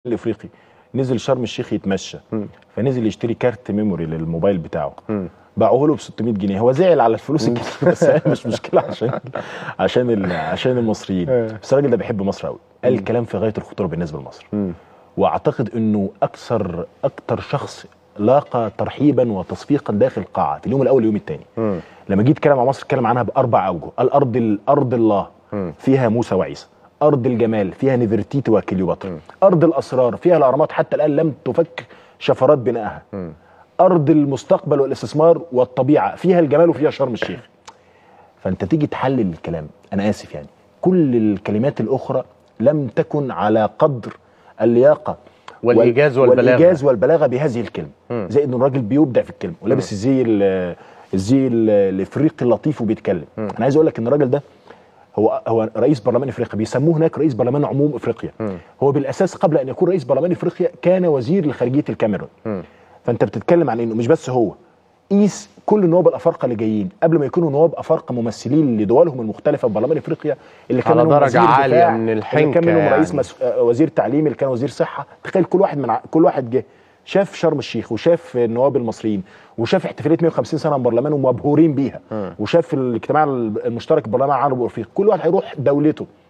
الافريقي نزل شرم الشيخ يتمشى فنزل يشتري كارت ميموري للموبايل بتاعه باعوه له ب 600 جنيه هو زعل على الفلوس الكتير بس هي مش مشكله عشان عشان ال- عشان المصريين بس الراجل ده بيحب مصر قوي قال كلام في غايه الخطوره بالنسبه لمصر واعتقد انه اكثر اكثر شخص لاقى ترحيبا وتصفيقا داخل القاعه في اليوم الاول واليوم الثاني لما جه يتكلم عن مصر اتكلم عنها باربع اوجه الارض الارض الله فيها موسى وعيسى ارض الجمال فيها نفرتيتي وكليوباترا ارض الاسرار فيها الاهرامات حتى الان لم تفك شفرات بنائها ارض المستقبل والاستثمار والطبيعه فيها الجمال وفيها شرم الشيخ فانت تيجي تحلل الكلام انا اسف يعني كل الكلمات الاخرى لم تكن على قدر اللياقه والإيجاز وال- والبلاغة. والايجاز والبلاغه بهذه الكلمه زي انه الراجل بيبدع في الكلمه ولابس الزي ال- الزي ال- الافريقي اللطيف وبيتكلم انا عايز اقول لك ان الراجل ده هو هو رئيس برلمان افريقيا بيسموه هناك رئيس برلمان عموم افريقيا هو بالاساس قبل ان يكون رئيس برلمان افريقيا كان وزير لخارجيه الكاميرون فانت بتتكلم عن انه مش بس هو قيس كل النواب الافارقه اللي جايين قبل ما يكونوا نواب افارقه ممثلين لدولهم المختلفه في برلمان افريقيا اللي كان على منهم درجة وزير عالية دفاع، من اللي الحنكة كان منهم رئيس يعني. مس... آه، وزير تعليم اللي كان وزير صحه تخيل كل واحد من ع... كل واحد جه شاف شرم الشيخ وشاف النواب المصريين وشاف احتفاليه 150 سنه من برلمان ومبهورين بيها وشاف الاجتماع المشترك البرلمان العربي والافريقي كل واحد هيروح دولته